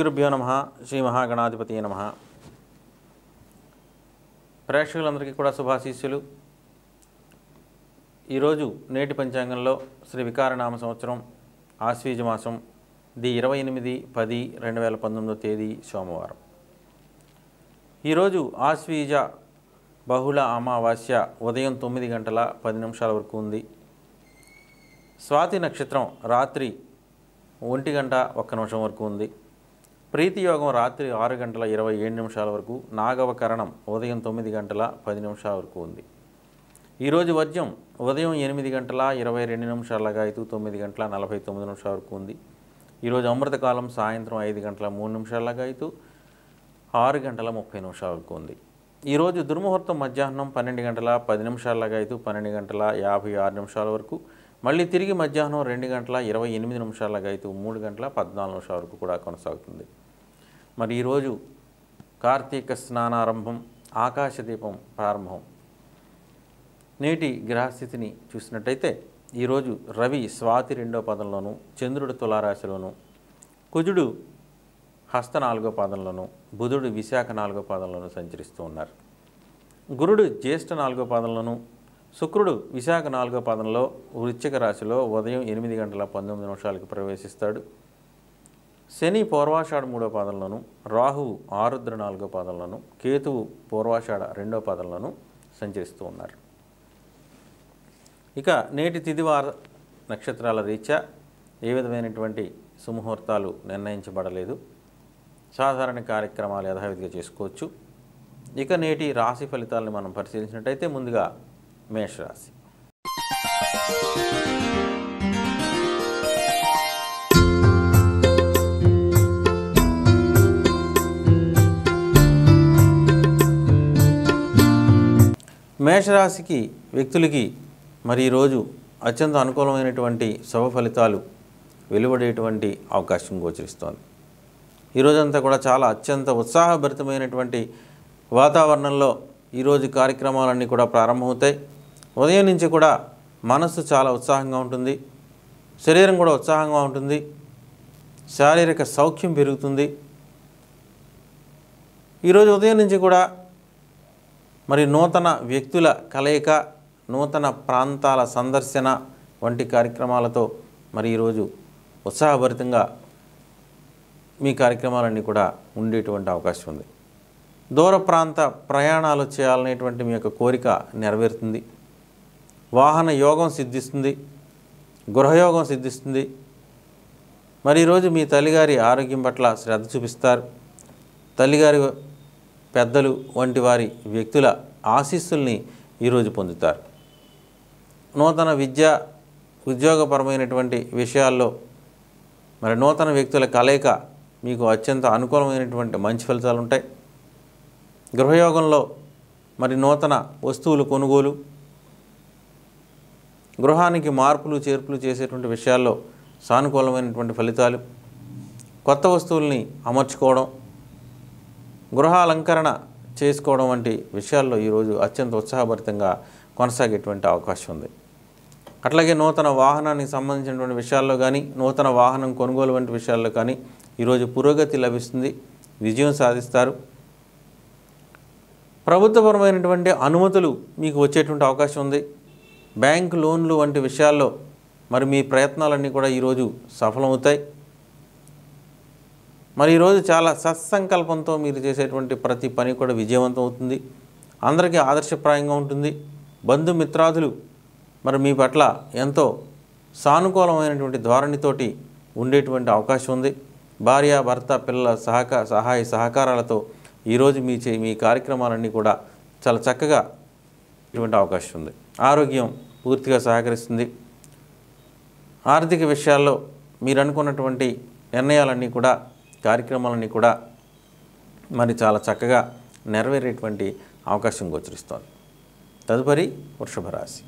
గురుభ్యో నమ శ్రీ మహాగణాధిపతి నమ ప్రేక్షకులందరికీ కూడా శుభాశీస్సులు ఈరోజు నేటి పంచాంగంలో శ్రీ వికారనామ సంవత్సరం ఆశ్వీజ మాసం ది ఇరవై ఎనిమిది పది రెండు వేల పంతొమ్మిదో తేదీ సోమవారం ఈరోజు ఆశ్వీజ బహుళ అమావాస్య ఉదయం తొమ్మిది గంటల పది నిమిషాల వరకు ఉంది స్వాతి నక్షత్రం రాత్రి ఒంటి గంట ఒక్క నిమిషం వరకు ఉంది ప్రీతి యోగం రాత్రి ఆరు గంటల ఇరవై ఏడు నిమిషాల వరకు నాగవకరణం ఉదయం తొమ్మిది గంటల పది నిమిషాల వరకు ఉంది ఈరోజు వర్జ్యం ఉదయం ఎనిమిది గంటల ఇరవై రెండు నిమిషాలగా అయితే తొమ్మిది గంటల నలభై తొమ్మిది నిమిషాల వరకు ఉంది ఈరోజు అమృతకాలం సాయంత్రం ఐదు గంటల మూడు నిమిషాలగా అయితే ఆరు గంటల ముప్పై నిమిషాల వరకు ఉంది ఈరోజు దుర్ముహూర్తం మధ్యాహ్నం పన్నెండు గంటల పది నిమిషాలగా అయితే పన్నెండు గంటల యాభై ఆరు నిమిషాల వరకు మళ్ళీ తిరిగి మధ్యాహ్నం రెండు గంటల ఇరవై ఎనిమిది నిమిషాలగా అయితే మూడు గంటల పద్నాలుగు నిమిషాల వరకు కూడా కొనసాగుతుంది మరి ఈరోజు కార్తీక స్నానారంభం ఆకాశదీపం ప్రారంభం నేటి గ్రహస్థితిని చూసినట్టయితే ఈరోజు రవి స్వాతి రెండో పదంలోను చంద్రుడు తులారాశిలోను కుజుడు హస్త నాలుగో పాదంలోను బుధుడు విశాఖ నాలుగో పాదంలోను సంచరిస్తూ ఉన్నారు గురుడు జ్యేష్ఠ నాలుగో పాదంలోను శుక్రుడు విశాఖ నాలుగో పాదంలో వృశ్చిక రాశిలో ఉదయం ఎనిమిది గంటల పంతొమ్మిది నిమిషాలకు ప్రవేశిస్తాడు శని పూర్వాషాఢ మూడో పాదంలోను రాహువు ఆరుద్ర నాలుగో పాదంలోను కేతువు పూర్వాషాఢ రెండో పాదంలోను సంచరిస్తూ ఉన్నారు ఇక నేటి తిదివార నక్షత్రాల రీత్యా ఏ విధమైనటువంటి సుముహూర్తాలు నిర్ణయించబడలేదు సాధారణ కార్యక్రమాలు యథావిధిగా చేసుకోవచ్చు ఇక నేటి రాశి ఫలితాలను మనం పరిశీలించినట్టయితే ముందుగా మేషరాశి మేషరాశికి వ్యక్తులకి మరి ఈరోజు అత్యంత అనుకూలమైనటువంటి శుభ ఫలితాలు వెలువడేటువంటి అవకాశం గోచరిస్తోంది ఈరోజంతా కూడా చాలా అత్యంత ఉత్సాహభరితమైనటువంటి వాతావరణంలో ఈరోజు కార్యక్రమాలన్నీ కూడా ప్రారంభమవుతాయి ఉదయం నుంచి కూడా మనస్సు చాలా ఉత్సాహంగా ఉంటుంది శరీరం కూడా ఉత్సాహంగా ఉంటుంది శారీరక సౌఖ్యం పెరుగుతుంది ఈరోజు ఉదయం నుంచి కూడా మరి నూతన వ్యక్తుల కలయిక నూతన ప్రాంతాల సందర్శన వంటి కార్యక్రమాలతో మరి ఈరోజు ఉత్సాహభరితంగా మీ కార్యక్రమాలన్నీ కూడా ఉండేటువంటి అవకాశం ఉంది దూర ప్రాంత ప్రయాణాలు చేయాలనేటువంటి మీ యొక్క కోరిక నెరవేరుతుంది వాహన యోగం సిద్ధిస్తుంది గృహయోగం సిద్ధిస్తుంది మరి ఈరోజు మీ తల్లిగారి ఆరోగ్యం పట్ల శ్రద్ధ చూపిస్తారు తల్లిగారి పెద్దలు వంటి వారి వ్యక్తుల ఆశీస్సుల్ని ఈరోజు పొందుతారు నూతన విద్య ఉద్యోగపరమైనటువంటి విషయాల్లో మరి నూతన వ్యక్తుల కలయిక మీకు అత్యంత అనుకూలమైనటువంటి మంచి ఫలితాలు ఉంటాయి గృహయోగంలో మరి నూతన వస్తువులు కొనుగోలు గృహానికి మార్పులు చేర్పులు చేసేటువంటి విషయాల్లో సానుకూలమైనటువంటి ఫలితాలు కొత్త వస్తువుల్ని అమర్చుకోవడం గృహ అలంకరణ చేసుకోవడం వంటి విషయాల్లో ఈరోజు అత్యంత ఉత్సాహభరితంగా కొనసాగేటువంటి అవకాశం ఉంది అట్లాగే నూతన వాహనానికి సంబంధించినటువంటి విషయాల్లో కానీ నూతన వాహనం కొనుగోలు వంటి విషయాల్లో కానీ ఈరోజు పురోగతి లభిస్తుంది విజయం సాధిస్తారు ప్రభుత్వపరమైనటువంటి అనుమతులు మీకు వచ్చేటువంటి అవకాశం ఉంది బ్యాంక్ లోన్లు వంటి విషయాల్లో మరి మీ ప్రయత్నాలన్నీ కూడా ఈరోజు సఫలమవుతాయి మరి ఈరోజు చాలా సత్సంకల్పంతో మీరు చేసేటువంటి ప్రతి పని కూడా విజయవంతం అవుతుంది అందరికీ ఆదర్శప్రాయంగా ఉంటుంది బంధుమిత్రాదులు మరి మీ పట్ల ఎంతో సానుకూలమైనటువంటి ధోరణితోటి ఉండేటువంటి అవకాశం ఉంది భార్య భర్త పిల్లల సహక సహాయ సహకారాలతో ఈరోజు మీ చే మీ కార్యక్రమాలన్నీ కూడా చాలా చక్కగా ఇటువంటి అవకాశం ఉంది ఆరోగ్యం పూర్తిగా సహకరిస్తుంది ఆర్థిక విషయాల్లో మీరు అనుకున్నటువంటి నిర్ణయాలన్నీ కూడా కార్యక్రమాలన్నీ కూడా మరి చాలా చక్కగా నెరవేరేటువంటి అవకాశం గోచరిస్తోంది తదుపరి వృషభ రాశి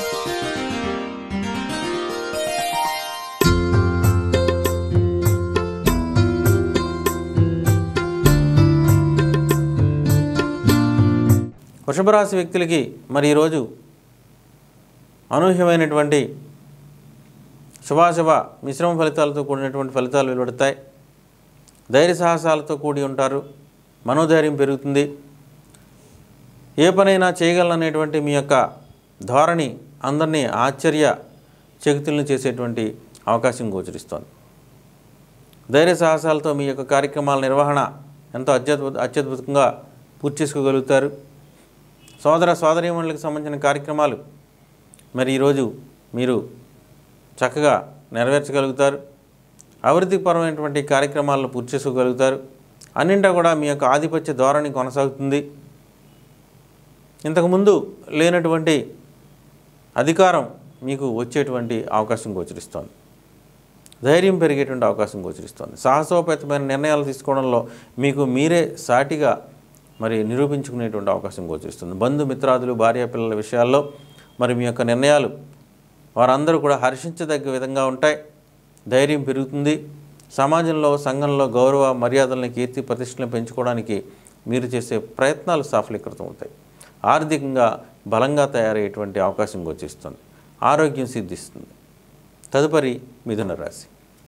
వృషభ రాశి వ్యక్తులకి మరి ఈరోజు అనూహ్యమైనటువంటి శుభాశుభ మిశ్రమ ఫలితాలతో కూడినటువంటి ఫలితాలు వెలువడతాయి ధైర్య సాహసాలతో కూడి ఉంటారు మనోధైర్యం పెరుగుతుంది ఏ పనైనా చేయగలననేటువంటి మీ యొక్క ధోరణి అందరినీ ఆశ్చర్య చకితులను చేసేటువంటి అవకాశం గోచరిస్తోంది ధైర్య సాహసాలతో మీ యొక్క కార్యక్రమాల నిర్వహణ ఎంతో అత్యద్భుత అత్యద్భుతంగా పూర్తి చేసుకోగలుగుతారు సోదర సోదరీమణులకు సంబంధించిన కార్యక్రమాలు మరి ఈరోజు మీరు చక్కగా నెరవేర్చగలుగుతారు అభివృద్ధిపరమైనటువంటి కార్యక్రమాలను పూర్తి చేసుకోగలుగుతారు అన్నింటా కూడా మీ యొక్క ఆధిపత్య ధోరణి కొనసాగుతుంది ఇంతకుముందు లేనటువంటి అధికారం మీకు వచ్చేటువంటి అవకాశం గోచరిస్తోంది ధైర్యం పెరిగేటువంటి అవకాశం గోచరిస్తోంది సాహసోపేతమైన నిర్ణయాలు తీసుకోవడంలో మీకు మీరే సాటిగా మరి నిరూపించుకునేటువంటి అవకాశం గోచరిస్తుంది బంధుమిత్రాదులు భార్య పిల్లల విషయాల్లో మరి మీ యొక్క నిర్ణయాలు వారందరూ కూడా హర్షించదగ్గ విధంగా ఉంటాయి ధైర్యం పెరుగుతుంది సమాజంలో సంఘంలో గౌరవ మర్యాదలను కీర్తి ప్రతిష్టలను పెంచుకోవడానికి మీరు చేసే ప్రయత్నాలు సఫలీకృతం అవుతాయి ఆర్థికంగా బలంగా తయారయ్యేటువంటి అవకాశం గోచరిస్తుంది ఆరోగ్యం సిద్ధిస్తుంది తదుపరి మిథున రాశి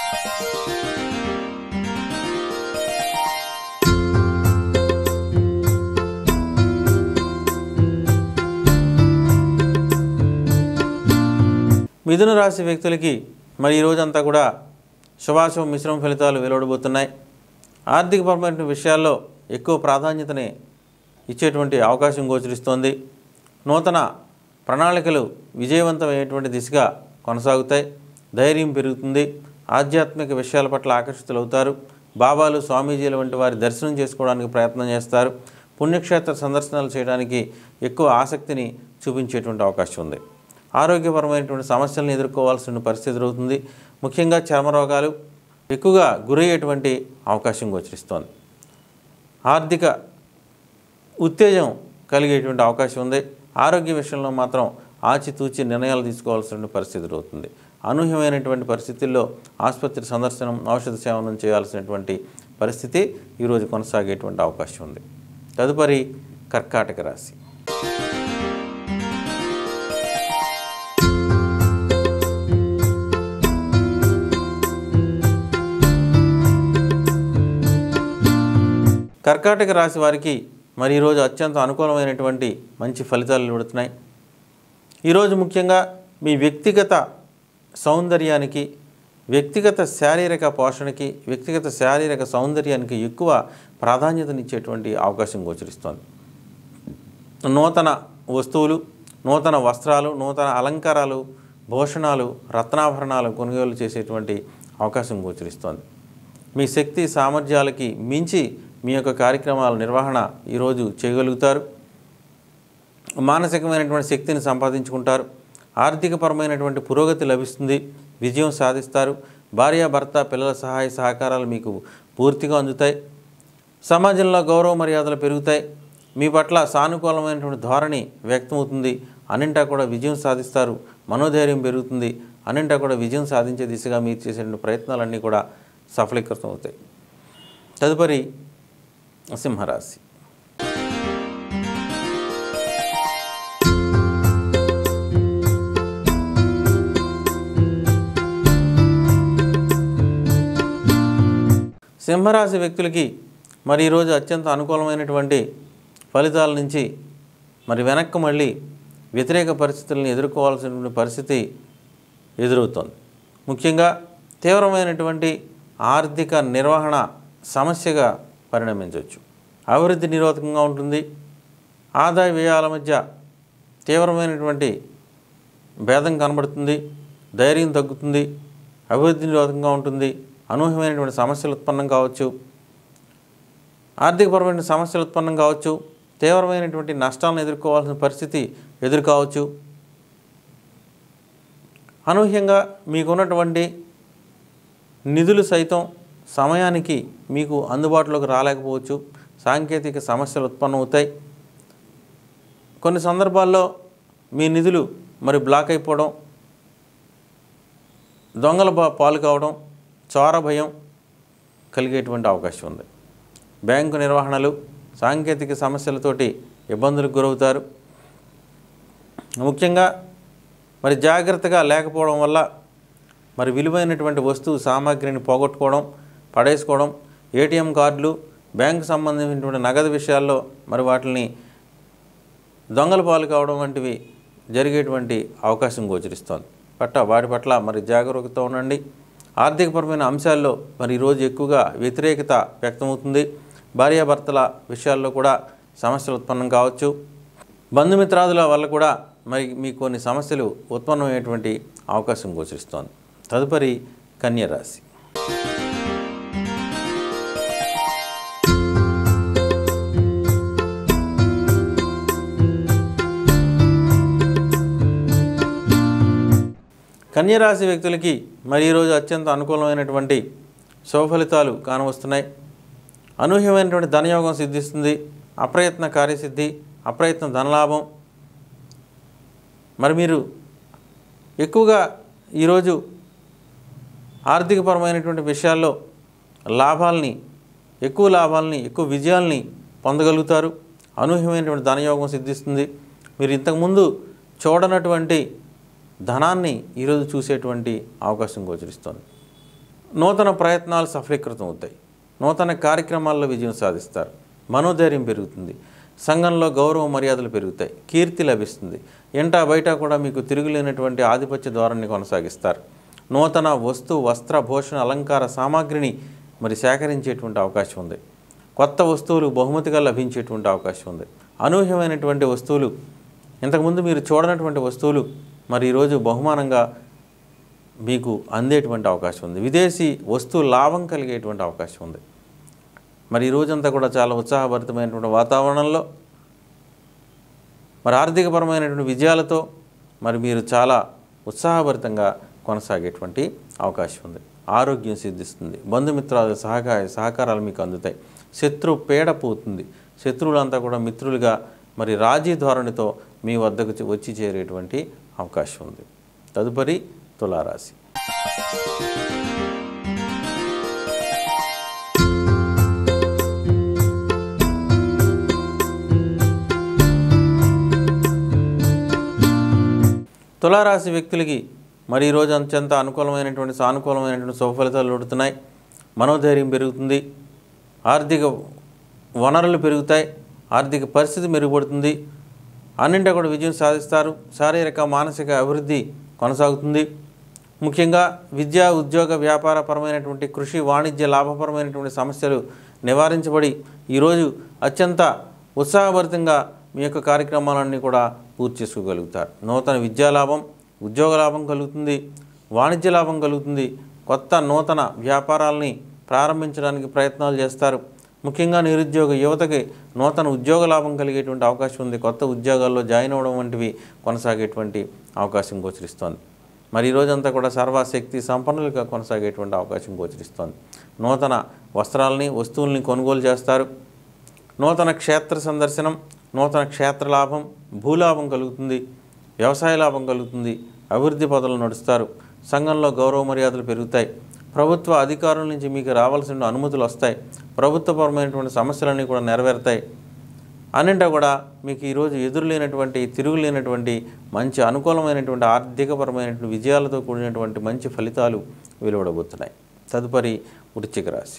మిథున రాశి వ్యక్తులకి మరి ఈ రోజంతా కూడా శుభాశుభ మిశ్రమ ఫలితాలు వెలువడబోతున్నాయి ఆర్థికపరమైన విషయాల్లో ఎక్కువ ప్రాధాన్యతని ఇచ్చేటువంటి అవకాశం గోచరిస్తోంది నూతన ప్రణాళికలు విజయవంతమయ్యేటువంటి దిశగా కొనసాగుతాయి ధైర్యం పెరుగుతుంది ఆధ్యాత్మిక విషయాల పట్ల ఆకర్షితులవుతారు బాబాలు స్వామీజీల వంటి వారి దర్శనం చేసుకోవడానికి ప్రయత్నం చేస్తారు పుణ్యక్షేత్ర సందర్శనాలు చేయడానికి ఎక్కువ ఆసక్తిని చూపించేటువంటి అవకాశం ఉంది ఆరోగ్యపరమైనటువంటి సమస్యలను ఎదుర్కోవాల్సిన పరిస్థితి ఎదురవుతుంది ముఖ్యంగా చర్మ రోగాలు ఎక్కువగా గురయ్యేటువంటి అవకాశం గోచరిస్తోంది ఆర్థిక ఉత్తేజం కలిగేటువంటి అవకాశం ఉంది ఆరోగ్య విషయంలో మాత్రం ఆచితూచి నిర్ణయాలు తీసుకోవాల్సిన పరిస్థితి ఎదురవుతుంది అనూహ్యమైనటువంటి పరిస్థితుల్లో ఆసుపత్రి సందర్శనం ఔషధ సేవనం చేయాల్సినటువంటి పరిస్థితి ఈరోజు కొనసాగేటువంటి అవకాశం ఉంది తదుపరి కర్కాటక రాశి కర్కాటక రాశి వారికి మరి ఈరోజు అత్యంత అనుకూలమైనటువంటి మంచి ఫలితాలు నిలుడుతున్నాయి ఈరోజు ముఖ్యంగా మీ వ్యక్తిగత సౌందర్యానికి వ్యక్తిగత శారీరక పోషణకి వ్యక్తిగత శారీరక సౌందర్యానికి ఎక్కువ ప్రాధాన్యతనిచ్చేటువంటి అవకాశం గోచరిస్తోంది నూతన వస్తువులు నూతన వస్త్రాలు నూతన అలంకారాలు భూషణాలు రత్నాభరణాలు కొనుగోలు చేసేటువంటి అవకాశం గోచరిస్తోంది మీ శక్తి సామర్థ్యాలకి మించి మీ యొక్క కార్యక్రమాల నిర్వహణ ఈరోజు చేయగలుగుతారు మానసికమైనటువంటి శక్తిని సంపాదించుకుంటారు ఆర్థికపరమైనటువంటి పురోగతి లభిస్తుంది విజయం సాధిస్తారు భార్య భర్త పిల్లల సహాయ సహకారాలు మీకు పూర్తిగా అందుతాయి సమాజంలో గౌరవ మర్యాదలు పెరుగుతాయి మీ పట్ల సానుకూలమైనటువంటి ధోరణి వ్యక్తమవుతుంది అన్నింటా కూడా విజయం సాధిస్తారు మనోధైర్యం పెరుగుతుంది అన్నింటా కూడా విజయం సాధించే దిశగా మీరు చేసే ప్రయత్నాలన్నీ కూడా సఫలీకృతం అవుతాయి తదుపరి సింహరాశి సింహరాశి వ్యక్తులకి మరి ఈరోజు అత్యంత అనుకూలమైనటువంటి ఫలితాల నుంచి మరి వెనక్కి మళ్ళీ వ్యతిరేక పరిస్థితులను ఎదుర్కోవాల్సినటువంటి పరిస్థితి ఎదురవుతోంది ముఖ్యంగా తీవ్రమైనటువంటి ఆర్థిక నిర్వహణ సమస్యగా పరిణమించవచ్చు అభివృద్ధి నిరోధకంగా ఉంటుంది ఆదాయ వ్యయాల మధ్య తీవ్రమైనటువంటి భేదం కనబడుతుంది ధైర్యం తగ్గుతుంది అభివృద్ధి నిరోధకంగా ఉంటుంది అనూహ్యమైనటువంటి సమస్యలు ఉత్పన్నం కావచ్చు ఆర్థికపరమైన సమస్యలు ఉత్పన్నం కావచ్చు తీవ్రమైనటువంటి నష్టాలను ఎదుర్కోవాల్సిన పరిస్థితి ఎదుర్కోవచ్చు అనూహ్యంగా మీకున్నటువంటి నిధులు సైతం సమయానికి మీకు అందుబాటులోకి రాలేకపోవచ్చు సాంకేతిక సమస్యలు ఉత్పన్నమవుతాయి కొన్ని సందర్భాల్లో మీ నిధులు మరి బ్లాక్ అయిపోవడం దొంగల బా పాలు కావడం చోర భయం కలిగేటువంటి అవకాశం ఉంది బ్యాంకు నిర్వహణలు సాంకేతిక సమస్యలతోటి ఇబ్బందులకు గురవుతారు ముఖ్యంగా మరి జాగ్రత్తగా లేకపోవడం వల్ల మరి విలువైనటువంటి వస్తువు సామాగ్రిని పోగొట్టుకోవడం పడేసుకోవడం ఏటీఎం కార్డులు బ్యాంకు సంబంధించినటువంటి నగదు విషయాల్లో మరి వాటిని దొంగల పాలు కావడం వంటివి జరిగేటువంటి అవకాశం గోచరిస్తోంది పట్ల వాటి పట్ల మరి జాగరూకత ఉండండి ఆర్థికపరమైన అంశాల్లో మరి ఈరోజు ఎక్కువగా వ్యతిరేకత వ్యక్తమవుతుంది భార్యాభర్తల విషయాల్లో కూడా సమస్యలు ఉత్పన్నం కావచ్చు బంధుమిత్రాదుల వల్ల కూడా మరి మీకు కొన్ని సమస్యలు ఉత్పన్నమయ్యేటువంటి అవకాశం గోచరిస్తోంది తదుపరి కన్య రాశి కన్యరాశి వ్యక్తులకి మరి ఈరోజు అత్యంత అనుకూలమైనటువంటి శుభఫలితాలు కానవస్తున్నాయి అనూహ్యమైనటువంటి ధనయోగం సిద్ధిస్తుంది అప్రయత్న కార్యసిద్ధి అప్రయత్న ధనలాభం మరి మీరు ఎక్కువగా ఈరోజు ఆర్థికపరమైనటువంటి విషయాల్లో లాభాలని ఎక్కువ లాభాలని ఎక్కువ విజయాల్ని పొందగలుగుతారు అనూహ్యమైనటువంటి ధనయోగం సిద్ధిస్తుంది మీరు ఇంతకుముందు చూడనటువంటి ధనాన్ని ఈరోజు చూసేటువంటి అవకాశం గోచరిస్తుంది నూతన ప్రయత్నాలు సఫలీకృతం అవుతాయి నూతన కార్యక్రమాల్లో విజయం సాధిస్తారు మనోధైర్యం పెరుగుతుంది సంఘంలో గౌరవ మర్యాదలు పెరుగుతాయి కీర్తి లభిస్తుంది ఎంటా బయట కూడా మీకు తిరుగులేనటువంటి ఆధిపత్య ధోరణిని కొనసాగిస్తారు నూతన వస్తు వస్త్ర భూషణ అలంకార సామాగ్రిని మరి సేకరించేటువంటి అవకాశం ఉంది కొత్త వస్తువులు బహుమతిగా లభించేటువంటి అవకాశం ఉంది అనూహ్యమైనటువంటి వస్తువులు ఇంతకుముందు మీరు చూడనటువంటి వస్తువులు మరి ఈరోజు బహుమానంగా మీకు అందేటువంటి అవకాశం ఉంది విదేశీ వస్తువు లాభం కలిగేటువంటి అవకాశం ఉంది మరి ఈ రోజంతా కూడా చాలా ఉత్సాహభరితమైనటువంటి వాతావరణంలో మరి ఆర్థికపరమైనటువంటి విజయాలతో మరి మీరు చాలా ఉత్సాహభరితంగా కొనసాగేటువంటి అవకాశం ఉంది ఆరోగ్యం సిద్ధిస్తుంది బంధుమిత్రాల సహకార సహకారాలు మీకు అందుతాయి శత్రు పేడ పోతుంది శత్రువులంతా కూడా మిత్రులుగా మరి రాజీ ధోరణితో మీ వద్దకు చి- వచ్చి చేరేటువంటి అవకాశం ఉంది తదుపరి తులారాశి తులారాశి వ్యక్తులకి మరి ఈరోజు అత్యంత అనుకూలమైనటువంటి సానుకూలమైనటువంటి శుభఫలితాలు ఉడుతున్నాయి మనోధైర్యం పెరుగుతుంది ఆర్థిక వనరులు పెరుగుతాయి ఆర్థిక పరిస్థితి మెరుగుపడుతుంది అన్నింటా కూడా విజయం సాధిస్తారు శారీరక మానసిక అభివృద్ధి కొనసాగుతుంది ముఖ్యంగా విద్యా ఉద్యోగ వ్యాపారపరమైనటువంటి కృషి వాణిజ్య లాభపరమైనటువంటి సమస్యలు నివారించబడి ఈరోజు అత్యంత ఉత్సాహభరితంగా మీ యొక్క కార్యక్రమాలన్నీ కూడా పూర్తి చేసుకోగలుగుతారు నూతన విద్యా లాభం ఉద్యోగ లాభం కలుగుతుంది వాణిజ్య లాభం కలుగుతుంది కొత్త నూతన వ్యాపారాలని ప్రారంభించడానికి ప్రయత్నాలు చేస్తారు ముఖ్యంగా నిరుద్యోగ యువతకి నూతన ఉద్యోగ లాభం కలిగేటువంటి అవకాశం ఉంది కొత్త ఉద్యోగాల్లో జాయిన్ అవ్వడం వంటివి కొనసాగేటువంటి అవకాశం గోచరిస్తోంది మరి ఈ రోజంతా కూడా సర్వశక్తి సంపన్నులుగా కొనసాగేటువంటి అవకాశం గోచరిస్తోంది నూతన వస్త్రాలని వస్తువుల్ని కొనుగోలు చేస్తారు నూతన క్షేత్ర సందర్శనం నూతన క్షేత్ర లాభం భూలాభం కలుగుతుంది వ్యవసాయ లాభం కలుగుతుంది అభివృద్ధి పదవులు నడుస్తారు సంఘంలో గౌరవ మర్యాదలు పెరుగుతాయి ప్రభుత్వ అధికారుల నుంచి మీకు రావాల్సిన అనుమతులు వస్తాయి ప్రభుత్వపరమైనటువంటి సమస్యలన్నీ కూడా నెరవేరుతాయి అన్నింటా కూడా మీకు ఈరోజు ఎదురులేనటువంటి తిరుగులేనటువంటి మంచి అనుకూలమైనటువంటి ఆర్థికపరమైనటువంటి విజయాలతో కూడినటువంటి మంచి ఫలితాలు వెలువడబోతున్నాయి తదుపరి వృశ్చిక రాశి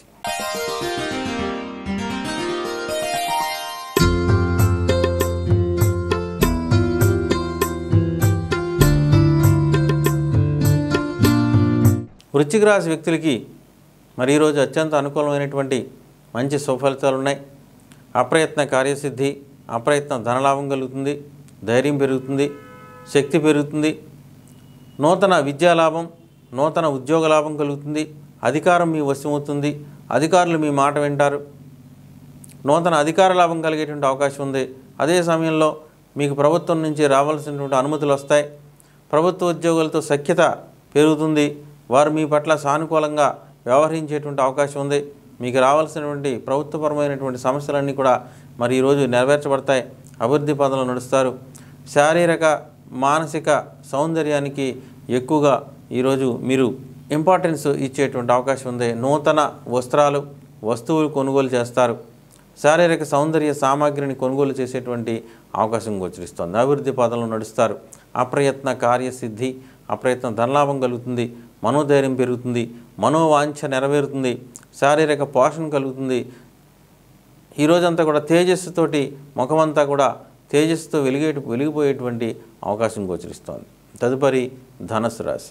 వృశ్చిక రాశి వ్యక్తులకి మరి ఈరోజు అత్యంత అనుకూలమైనటువంటి మంచి సుఫలితాలు ఉన్నాయి అప్రయత్న కార్యసిద్ధి అప్రయత్న ధనలాభం కలుగుతుంది ధైర్యం పెరుగుతుంది శక్తి పెరుగుతుంది నూతన విద్యా లాభం నూతన ఉద్యోగ లాభం కలుగుతుంది అధికారం మీ వశమవుతుంది అధికారులు మీ మాట వింటారు నూతన అధికార లాభం కలిగేటువంటి అవకాశం ఉంది అదే సమయంలో మీకు ప్రభుత్వం నుంచి రావాల్సినటువంటి అనుమతులు వస్తాయి ప్రభుత్వ ఉద్యోగులతో సఖ్యత పెరుగుతుంది వారు మీ పట్ల సానుకూలంగా వ్యవహరించేటువంటి అవకాశం ఉంది మీకు రావాల్సినటువంటి ప్రభుత్వపరమైనటువంటి సమస్యలన్నీ కూడా మరి ఈరోజు నెరవేర్చబడతాయి అభివృద్ధి పదంలో నడుస్తారు శారీరక మానసిక సౌందర్యానికి ఎక్కువగా ఈరోజు మీరు ఇంపార్టెన్స్ ఇచ్చేటువంటి అవకాశం ఉంది నూతన వస్త్రాలు వస్తువులు కొనుగోలు చేస్తారు శారీరక సౌందర్య సామాగ్రిని కొనుగోలు చేసేటువంటి అవకాశం గోచరిస్తోంది అభివృద్ధి పదంలో నడుస్తారు అప్రయత్న కార్యసిద్ధి అప్రయత్న ధనలాభం కలుగుతుంది మనోధైర్యం పెరుగుతుంది మనోవాంఛ నెరవేరుతుంది శారీరక పోషణ కలుగుతుంది ఈ రోజంతా కూడా తేజస్సుతోటి ముఖమంతా కూడా తేజస్సుతో వెలిగే వెలిగిపోయేటువంటి అవకాశం గోచరిస్తోంది తదుపరి ధనస్సు రాశి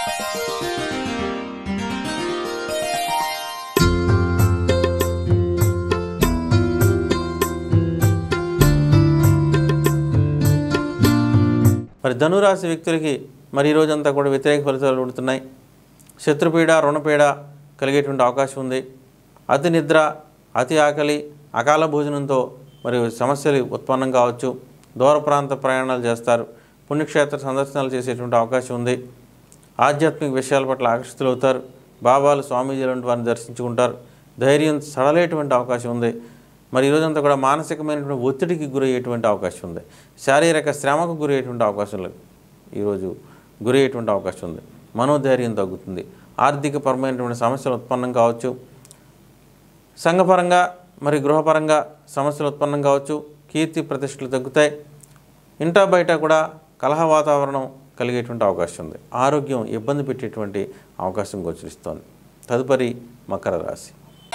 మరి ధనురాశి వ్యక్తులకి మరి ఈ రోజంతా కూడా వ్యతిరేక ఫలితాలు ఉంటున్నాయి శత్రుపీడ రుణపీడ కలిగేటువంటి అవకాశం ఉంది అతి నిద్ర అతి ఆకలి అకాల భోజనంతో మరి సమస్యలు ఉత్పన్నం కావచ్చు దూర ప్రాంత ప్రయాణాలు చేస్తారు పుణ్యక్షేత్ర సందర్శనాలు చేసేటువంటి అవకాశం ఉంది ఆధ్యాత్మిక విషయాల పట్ల ఆకర్షితులవుతారు బాబాలు స్వామీజీలు వంటి వారిని దర్శించుకుంటారు ధైర్యం సడలేటువంటి అవకాశం ఉంది మరి ఈ రోజంతా కూడా మానసికమైనటువంటి ఒత్తిడికి గురయ్యేటువంటి అవకాశం ఉంది శారీరక శ్రమకు గురయ్యేటువంటి అవకాశం లేదు ఈరోజు గురయ్యేటువంటి అవకాశం ఉంది మనోధైర్యం తగ్గుతుంది ఆర్థికపరమైనటువంటి సమస్యలు ఉత్పన్నం కావచ్చు సంఘపరంగా మరి గృహపరంగా సమస్యలు ఉత్పన్నం కావచ్చు కీర్తి ప్రతిష్టలు తగ్గుతాయి ఇంటా బయట కూడా కలహ వాతావరణం కలిగేటువంటి అవకాశం ఉంది ఆరోగ్యం ఇబ్బంది పెట్టేటువంటి అవకాశం గోచరిస్తోంది తదుపరి మకర రాశి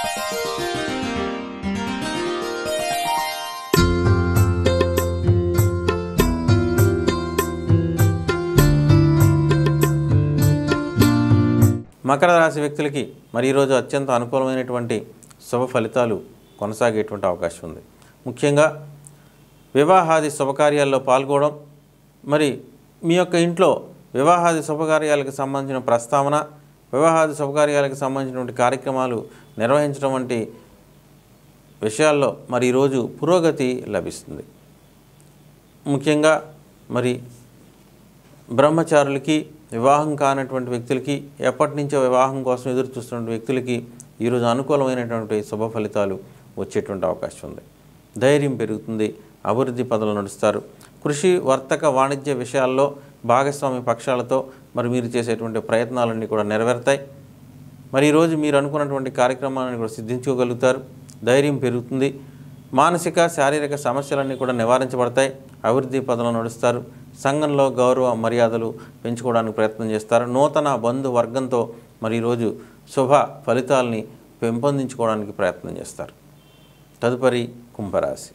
మకర రాశి వ్యక్తులకి మరి ఈరోజు అత్యంత అనుకూలమైనటువంటి శుభ ఫలితాలు కొనసాగేటువంటి అవకాశం ఉంది ముఖ్యంగా వివాహాది శుభకార్యాల్లో పాల్గొనడం మరి మీ యొక్క ఇంట్లో వివాహాది శుభకార్యాలకు సంబంధించిన ప్రస్తావన వివాహాది శుభకార్యాలకు సంబంధించినటువంటి కార్యక్రమాలు నిర్వహించడం వంటి విషయాల్లో మరి ఈరోజు పురోగతి లభిస్తుంది ముఖ్యంగా మరి బ్రహ్మచారులకి వివాహం కానటువంటి వ్యక్తులకి ఎప్పటి నుంచో వివాహం కోసం ఎదురు చూస్తున్న వ్యక్తులకి ఈరోజు అనుకూలమైనటువంటి శుభ ఫలితాలు వచ్చేటువంటి అవకాశం ఉంది ధైర్యం పెరుగుతుంది అభివృద్ధి పదవులు నడుస్తారు కృషి వర్తక వాణిజ్య విషయాల్లో భాగస్వామి పక్షాలతో మరి మీరు చేసేటువంటి ప్రయత్నాలన్నీ కూడా నెరవేరుతాయి మరి ఈరోజు మీరు అనుకున్నటువంటి కార్యక్రమాలను కూడా సిద్ధించుకోగలుగుతారు ధైర్యం పెరుగుతుంది మానసిక శారీరక సమస్యలన్నీ కూడా నివారించబడతాయి అభివృద్ధి పదంలో నడుస్తారు సంఘంలో గౌరవ మర్యాదలు పెంచుకోవడానికి ప్రయత్నం చేస్తారు నూతన బంధు వర్గంతో మరి ఈరోజు శుభ ఫలితాలని పెంపొందించుకోవడానికి ప్రయత్నం చేస్తారు తదుపరి కుంభరాశి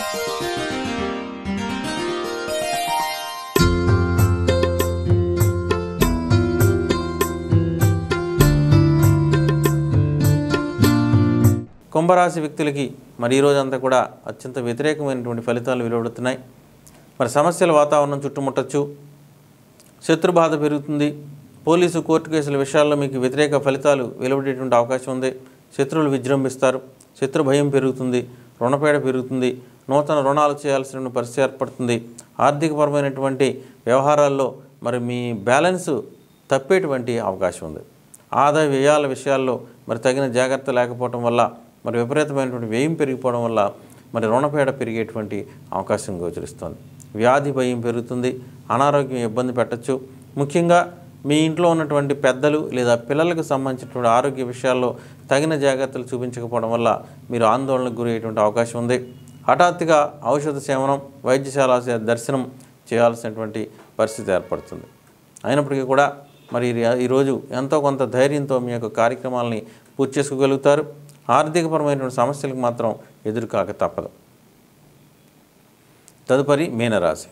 కుంభరాశి వ్యక్తులకి మరి ఈ రోజంతా కూడా అత్యంత వ్యతిరేకమైనటువంటి ఫలితాలు వెలువడుతున్నాయి మరి సమస్యల వాతావరణం చుట్టుముట్టచ్చు శత్రుబాధ పెరుగుతుంది పోలీసు కోర్టు కేసుల విషయాల్లో మీకు వ్యతిరేక ఫలితాలు వెలువడేటువంటి అవకాశం ఉంది శత్రువులు విజృంభిస్తారు శత్రు భయం పెరుగుతుంది రుణపేడ పెరుగుతుంది నూతన రుణాలు చేయాల్సిన పరిస్థితి ఏర్పడుతుంది ఆర్థికపరమైనటువంటి వ్యవహారాల్లో మరి మీ బ్యాలెన్స్ తప్పేటువంటి అవకాశం ఉంది ఆదాయ వ్యయాల విషయాల్లో మరి తగిన జాగ్రత్త లేకపోవడం వల్ల మరి విపరీతమైనటువంటి వ్యయం పెరిగిపోవడం వల్ల మరి రుణపేడ పెరిగేటువంటి అవకాశం గోచరిస్తుంది వ్యాధి భయం పెరుగుతుంది అనారోగ్యం ఇబ్బంది పెట్టచ్చు ముఖ్యంగా మీ ఇంట్లో ఉన్నటువంటి పెద్దలు లేదా పిల్లలకు సంబంధించినటువంటి ఆరోగ్య విషయాల్లో తగిన జాగ్రత్తలు చూపించకపోవడం వల్ల మీరు ఆందోళనకు గురయ్యేటువంటి అవకాశం ఉంది హఠాత్తుగా ఔషధ సేవనం వైద్యశాల దర్శనం చేయాల్సినటువంటి పరిస్థితి ఏర్పడుతుంది అయినప్పటికీ కూడా మరి ఈ- ఈరోజు ఎంతో కొంత ధైర్యంతో మీ యొక్క కార్యక్రమాలని పూర్తి చేసుకోగలుగుతారు ఆర్థికపరమైనటువంటి సమస్యలకు మాత్రం ఎదురుకాక తప్పదు తదుపరి మీనరాశి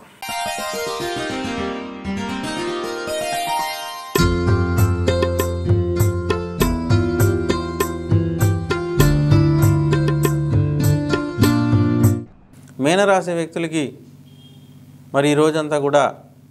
మీనరాశి వ్యక్తులకి మరి ఈ రోజంతా కూడా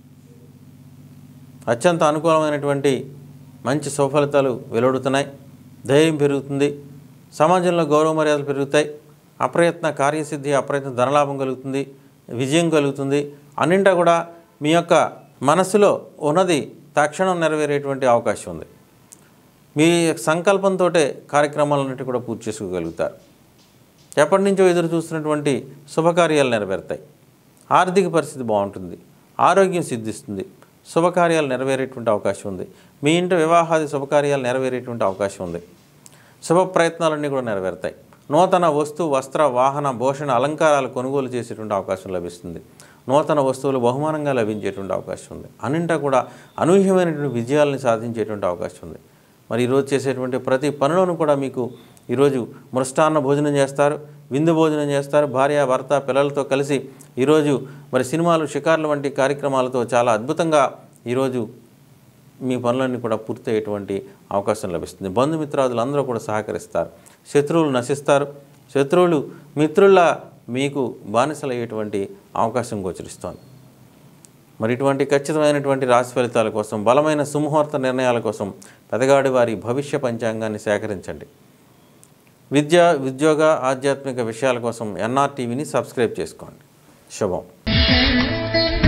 అత్యంత అనుకూలమైనటువంటి మంచి సుఫలితాలు వెలువడుతున్నాయి ధైర్యం పెరుగుతుంది సమాజంలో గౌరవ మర్యాదలు పెరుగుతాయి అప్రయత్న కార్యసిద్ధి అప్రయత్న ధనలాభం కలుగుతుంది విజయం కలుగుతుంది అన్నింటా కూడా మీ యొక్క మనసులో ఉన్నది తక్షణం నెరవేరేటువంటి అవకాశం ఉంది మీ సంకల్పంతో కార్యక్రమాలన్నిటి కూడా పూర్తి చేసుకోగలుగుతారు ఎప్పటి నుంచో ఎదురు చూస్తున్నటువంటి శుభకార్యాలు నెరవేరుతాయి ఆర్థిక పరిస్థితి బాగుంటుంది ఆరోగ్యం సిద్ధిస్తుంది శుభకార్యాలు నెరవేరేటువంటి అవకాశం ఉంది మీ ఇంటి వివాహాది శుభకార్యాలు నెరవేరేటువంటి అవకాశం ఉంది శుభ ప్రయత్నాలన్నీ కూడా నెరవేరుతాయి నూతన వస్తు వస్త్ర వాహన భూషణ అలంకారాలు కొనుగోలు చేసేటువంటి అవకాశం లభిస్తుంది నూతన వస్తువులు బహుమానంగా లభించేటువంటి అవకాశం ఉంది అన్నింటా కూడా అనూహ్యమైనటువంటి విజయాలను సాధించేటువంటి అవకాశం ఉంది మరి ఈరోజు చేసేటువంటి ప్రతి పనిలోనూ కూడా మీకు ఈరోజు మృష్టాన్న భోజనం చేస్తారు విందు భోజనం చేస్తారు భార్య భర్త పిల్లలతో కలిసి ఈరోజు మరి సినిమాలు షికార్లు వంటి కార్యక్రమాలతో చాలా అద్భుతంగా ఈరోజు మీ పనులన్నీ కూడా పూర్తయ్యేటువంటి అవకాశం లభిస్తుంది బంధుమిత్రాదులు అందరూ కూడా సహకరిస్తారు శత్రువులు నశిస్తారు శత్రువులు మిత్రుల్లా మీకు బానిసలయ్యేటువంటి అవకాశం గోచరిస్తోంది మరి ఇటువంటి ఖచ్చితమైనటువంటి రాశి ఫలితాల కోసం బలమైన సుముహూర్త నిర్ణయాల కోసం పెదగాడి వారి భవిష్య పంచాంగాన్ని సేకరించండి విద్య ఉద్యోగ ఆధ్యాత్మిక విషయాల కోసం ఎన్ఆర్టీవీని సబ్స్క్రైబ్ చేసుకోండి శుభం